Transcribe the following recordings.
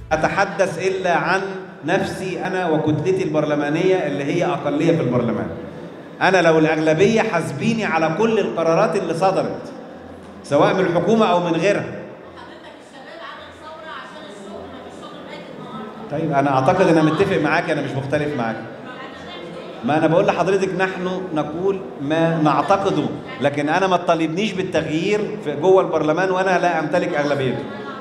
اتحدث الا عن نفسي انا وكتلتي البرلمانيه اللي هي اقليه في البرلمان انا لو الاغلبيه حاسبيني على كل القرارات اللي صدرت سواء من الحكومه او من غيرها حضرتك الشباب عمل ثوره عشان الشغل ما فيش شغل لغايه النهارده طيب انا اعتقد ان أنا متفق معاك انا مش مختلف معاك ما انا بقول لحضرتك نحن نقول ما نعتقده لكن انا ما تطالبنيش بالتغيير في جوه البرلمان وانا لا امتلك اغلبيته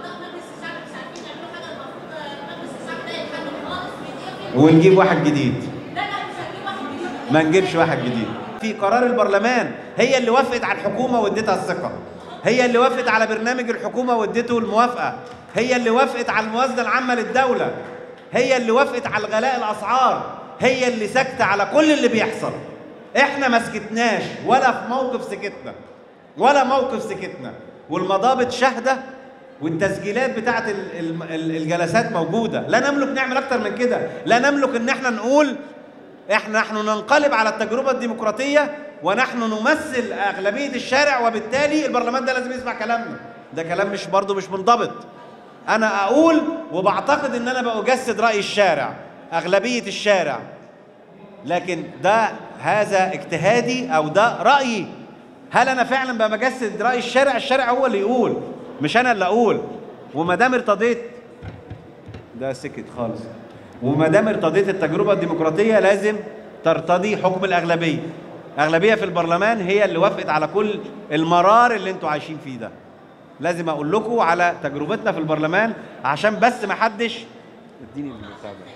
ونجيب واحد جديد ما نجيبش واحد جديد في قرار البرلمان هي اللي وافقت على الحكومه واديتها الثقه هي اللي وافقت على برنامج الحكومه واديته الموافقه هي اللي وافقت على الموازنه العامه للدوله هي اللي وافقت على غلاء الاسعار هي اللي سكت على كل اللي بيحصل احنا ما سكتناش ولا في موقف سكتنا ولا موقف سكتنا والمضابط شاهده والتسجيلات بتاعت ال- ال- ال- الجلسات موجوده لا نملك نعمل اكتر من كده لا نملك ان احنا نقول احنا نحن ننقلب على التجربه الديمقراطيه ونحن نمثل اغلبيه الشارع وبالتالي البرلمان ده لازم يسمع كلامنا ده كلام مش برضه مش منضبط انا اقول وبعتقد ان انا بجسد راي الشارع اغلبيه الشارع لكن ده هذا اجتهادي او ده رايي هل انا فعلا بجسد راي الشارع الشارع هو اللي يقول مش انا اللي اقول وما دام ارتضيت ده سكت خالص وما دام ارتضيت التجربه الديمقراطيه لازم ترتضي حكم الاغلبيه اغلبيه في البرلمان هي اللي وافقت على كل المرار اللي انتوا عايشين فيه ده لازم اقول لكم على تجربتنا في البرلمان عشان بس ما حدش اديني البتاع ده.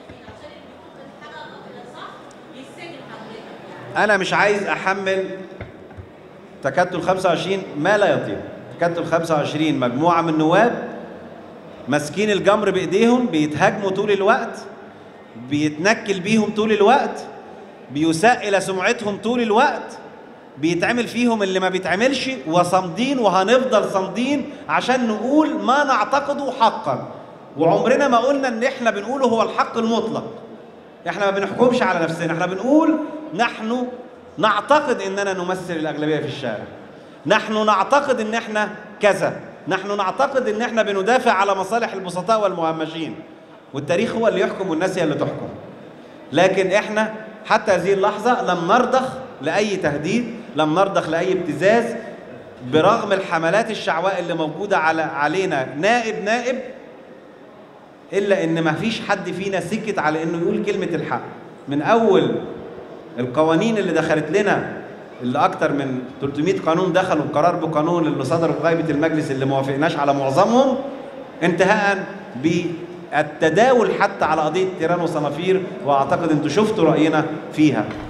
انا مش عايز احمل تكتل 25 ما لا يطيق تكتل 25 مجموعه من النواب ماسكين الجمر بايديهم بيتهاجموا طول الوقت بيتنكل بيهم طول الوقت بيساء الى سمعتهم طول الوقت بيتعمل فيهم اللي ما بيتعملش وصامدين وهنفضل صامدين عشان نقول ما نعتقده حقا وعمرنا ما قلنا ان احنا بنقوله هو الحق المطلق احنا ما بنحكمش على نفسنا احنا بنقول نحن نعتقد اننا نمثل الاغلبيه في الشارع نحن نعتقد ان احنا كذا نحن نعتقد ان احنا بندافع على مصالح البسطاء والمهمشين والتاريخ هو اللي يحكم والناس هي اللي تحكم لكن احنا حتى هذه اللحظه لم نرضخ لاي تهديد لم نرضخ لاي ابتزاز برغم الحملات الشعواء اللي موجوده على علينا نائب نائب الا ان ما فيش حد فينا سكت على انه يقول كلمه الحق من اول القوانين اللي دخلت لنا اللي اكتر من 300 قانون دخلوا قرار بقانون اللي صدروا في غيبه المجلس اللي ما وافقناش على معظمهم انتهاء بالتداول حتى على قضيه تيران وصنافير واعتقد انتوا شفتوا راينا فيها